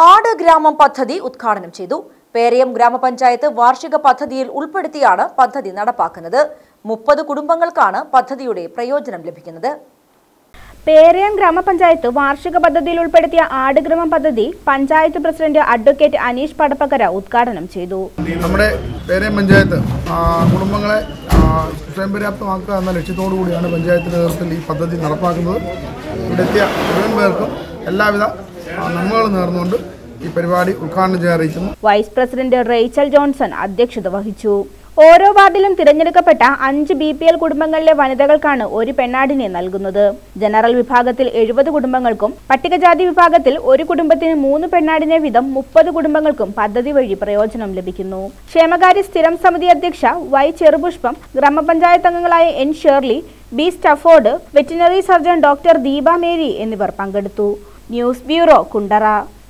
ആട് ഗ്രാമം പദ്ധതി ഉദ്ഘാടനം ചെയ്തു പേരയം ഗ്രാമപഞ്ചായത്ത് വാർഷിക പദ്ധതിയിൽ ഉൾപ്പെടുത്തിയാണ് പദ്ധതി നടപ്പാക്കുന്നത് മുപ്പത് കുടുംബങ്ങൾക്കാണ് പദ്ധതിയുടെ പ്രയോജനം ലഭിക്കുന്നത് പേരയം ഗ്രാമപഞ്ചായത്ത് വാർഷിക പദ്ധതിയിൽ ഉൾപ്പെടുത്തിയ ആടുഗ്രാമം പദ്ധതി പഞ്ചായത്ത് പ്രസിഡന്റ് അഡ്വക്കേറ്റ് അനീഷ് പടപ്പക്കര ഉദ്ഘാടനം ചെയ്തു നമ്മുടെ പേരയം പഞ്ചായത്ത് ആ, കുടുംബങ്ങളെ ആ, സ്വയം പര്യാപ്തമാക്കുക എന്ന ലക്ഷ്യത്തോടു കൂടിയാണ് പഞ്ചായത്തിന്റെ നേതൃത്വത്തിൽ ഈ പദ്ധതി നടപ്പാക്കുന്നത് ഇവിടെ എത്തിയ മുഴുവൻ പേർക്കും എല്ലാവിധ ആ, നന്മകളും നേർന്നുകൊണ്ട് ഈ പരിപാടി ഉദ്ഘാടനം ചെയ്യാൻ അറിയിക്കുന്നു വൈസ് പ്രസിഡന്റ് റേച്ചൽ ജോൺസൺ അധ്യക്ഷത വഹിച്ചു ഓരോ വാർഡിലും തിരഞ്ഞെടുക്കപ്പെട്ട അഞ്ച് ബി പി എൽ കുടുംബങ്ങളിലെ വനിതകൾക്കാണ് ഒരു പെണ്ണാടിനെ നൽകുന്നത് ജനറൽ വിഭാഗത്തിൽ എഴുപത് കുടുംബങ്ങൾക്കും പട്ടികജാതി വിഭാഗത്തിൽ ഒരു കുടുംബത്തിന് മൂന്ന് പെണ്ണാടിനെ വീതം മുപ്പത് കുടുംബങ്ങൾക്കും പദ്ധതി വഴി പ്രയോജനം ലഭിക്കുന്നു ക്ഷേമകാര്യ സ്ഥിരം സമിതി അധ്യക്ഷ വൈ ചെറുപുഷ്പം ഗ്രാമപഞ്ചായത്ത് അംഗങ്ങളായ N Shirley B Stafford veterinary surgeon doctor Deepa Mary എന്നിവർ പങ്കെടുത്തു ന്യൂസ് ബ്യൂറോ കുണ്ടറ